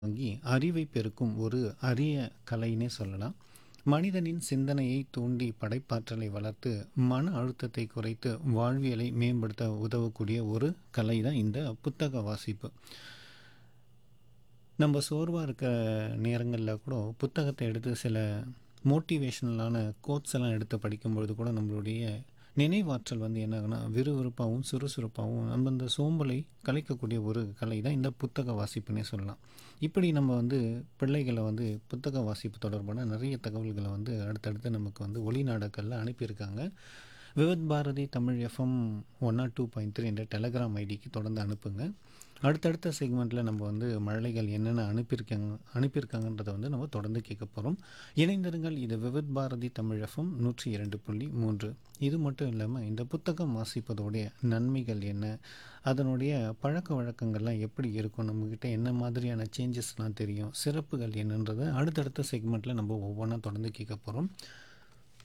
வாங்கி அறிவை பெருக்கும் ஒரு அரிய கலைன்னே சொல்லலாம் மனிதனின் சிந்தனையை தூண்டி படைப்பாற்றலை வளர்த்து மன அழுத்தத்தை குறைத்து வாழ்வியலை மேம்படுத்த உதவக்கூடிய ஒரு கலை தான் இந்த புத்தக வாசிப்பு நம்ம சோர்வாக இருக்க நேரங்களில் கூட புத்தகத்தை எடுத்து சில மோட்டிவேஷ்னலான கோட்ஸ் எல்லாம் எடுத்து படிக்கும்பொழுது கூட நம்மளுடைய நினைவாற்றல் வந்து என்ன ஆகுனா விறுவிறுப்பாகவும் சுறுசுறுப்பாகவும் நம்ம இந்த சோம்பலை கலைக்கக்கூடிய ஒரு கலை தான் இந்த புத்தக வாசிப்புன்னே சொல்லலாம் இப்படி நம்ம வந்து பிள்ளைகளை வந்து புத்தக வாசிப்பு தொடர்பான நிறைய தகவல்களை வந்து அடுத்தடுத்து நமக்கு வந்து ஒளிநாடகளில் அனுப்பியிருக்காங்க Vividh Bharati Tamil FM one nought two point three என்ற டெலகிராம் ஐடிக்கு தொடர்ந்து அனுப்புங்க அடுத்தடுத்த செக்மெண்ட்டில் நம்ம வந்து மழலைகள் என்னென்ன அனுப்பியிருக்காங்க அனுப்பியிருக்காங்கன்றதை வந்து நம்ம தொடர்ந்து கேட்க போகிறோம் இணைந்திருங்கள் இது விவித் பாரதி தமிழ் எஃப்எம் நூற்றி இரண்டு புள்ளி மூன்று இது மட்டும் இல்லாமல் இந்த புத்தகம் வாசிப்பதோடைய நன்மைகள் என்ன அதனுடைய பழக்க வழக்கங்கள்லாம் எப்படி இருக்கும் நம்மக்கிட்ட என்ன மாதிரியான சேஞ்சஸ்லாம் தெரியும் சிறப்புகள் என்னன்றதை அடுத்தடுத்த செக்மெண்ட்டில் நம்ம ஒவ்வொன்றா தொடர்ந்து கேட்க போகிறோம்